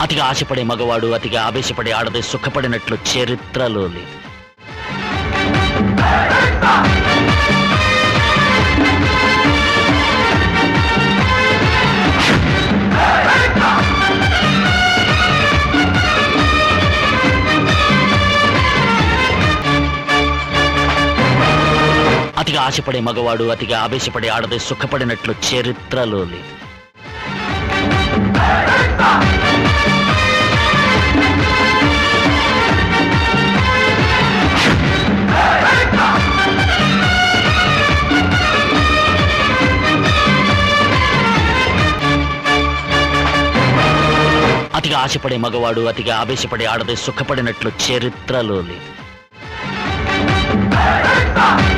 అతిగా ఆశపడే మగవాడు అతిగా ఆవేశపడే ఆడది సుఖపడినట్లు చరిత్రలో లేదు అతిగా ఆశపడే మగవాడు అతిగా ఆవేశపడే ఆడది సుఖపడినట్లు చరిత్రలో లేదు అతిగా ఆశపడే మగవాడు అతిగా ఆవేశపడే ఆడది సుఖపడినట్లు చరిత్రలో లేదు